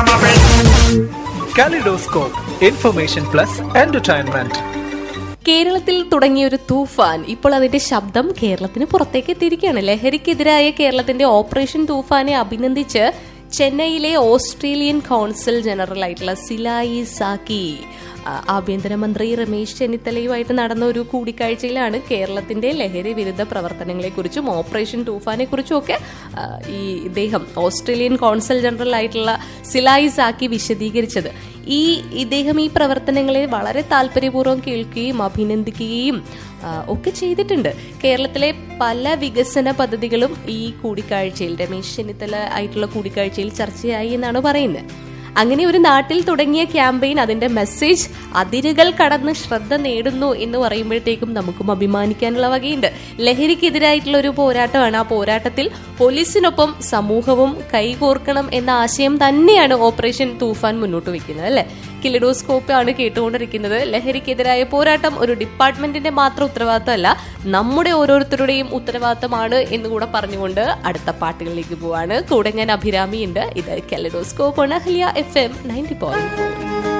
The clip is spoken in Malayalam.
my friend. Kaleidoscope, information plus entertainment. കേരളത്തിൽ തുടങ്ങിയ ഒരു തൂഫാൻ ഇപ്പോൾ അതിന്റെ ശബ്ദം കേരളത്തിന് പുറത്തേക്ക് എത്തിയിരിക്കുകയാണ് ലഹരിക്കെതിരായ കേരളത്തിന്റെ ഓപ്പറേഷൻ തൂഫാനെ അഭിനന്ദിച്ച് ചെന്നൈയിലെ ഓസ്ട്രേലിയൻ കൗൺസിൽ ജനറൽ ആയിട്ടുള്ള സിലായി സാക്കി ആ, ആഭ്യന്തരമന്ത്രി രമേശ് ചെന്നിത്തലയുമായിട്ട് നടന്ന ഒരു കൂടിക്കാഴ്ചയിലാണ് കേരളത്തിന്റെ ലഹരി വിരുദ്ധ പ്രവർത്തനങ്ങളെക്കുറിച്ചും ഓപ്പറേഷൻ തൂഫാനെ കുറിച്ചും ഒക്കെ ആ, ഈ ഇദ്ദേഹം ഓസ്ട്രേലിയൻ കൗൺസിൽ ജനറൽ ആയിട്ടുള്ള സിലായി സാക്കി വിശദീകരിച്ചത് ഈ ഇദ്ദേഹം ഈ പ്രവർത്തനങ്ങളെ വളരെ താല്പര്യപൂർവ്വം കേൾക്കുകയും അഭിനന്ദിക്കുകയും ആ, ഒക്കെ ചെയ്തിട്ടുണ്ട് കേരളത്തിലെ പല വികസന പദ്ധതികളും ഈ കൂടിക്കാഴ്ചയിൽ രമേശ് ചെന്നിത്തല ആയിട്ടുള്ള കൂടിക്കാഴ്ചയിൽ ചർച്ചയായി എന്നാണ് പറയുന്നത് അങ്ങനെ ഒരു നാട്ടിൽ തുടങ്ങിയ ക്യാമ്പയിൻ അതിന്റെ മെസ്സേജ് അതിരുകൾ കടന്ന് ശ്രദ്ധ നേടുന്നു എന്ന് പറയുമ്പോഴത്തേക്കും നമുക്കും അഭിമാനിക്കാനുള്ള വകയുണ്ട് ലഹരിക്കെതിരായിട്ടുള്ള ഒരു പോരാട്ടമാണ് ആ പോരാട്ടത്തിൽ പോലീസിനൊപ്പം സമൂഹവും കൈകോർക്കണം എന്ന ആശയം തന്നെയാണ് ഓപ്പറേഷൻ തൂഫാൻ മുന്നോട്ട് വെക്കുന്നത് അല്ലെ കിലിഡോസ്കോപ്പ് ആണ് കേട്ടുകൊണ്ടിരിക്കുന്നത് ലഹരിക്കെതിരായ പോരാട്ടം ഒരു ഡിപ്പാർട്ട്മെന്റിന്റെ മാത്രം ഉത്തരവാദിത്തമല്ല നമ്മുടെ ഓരോരുത്തരുടെയും ഉത്തരവാദിത്തമാണ് എന്നുകൂടെ പറഞ്ഞുകൊണ്ട് അടുത്ത പാട്ടുകളിലേക്ക് പോവാണ് കൂടെ ഞാൻ അഭിരാമിയുണ്ട് ഇത് കെലഡോസ്കോപ്പ് ആണ് Ahalya F M ninety point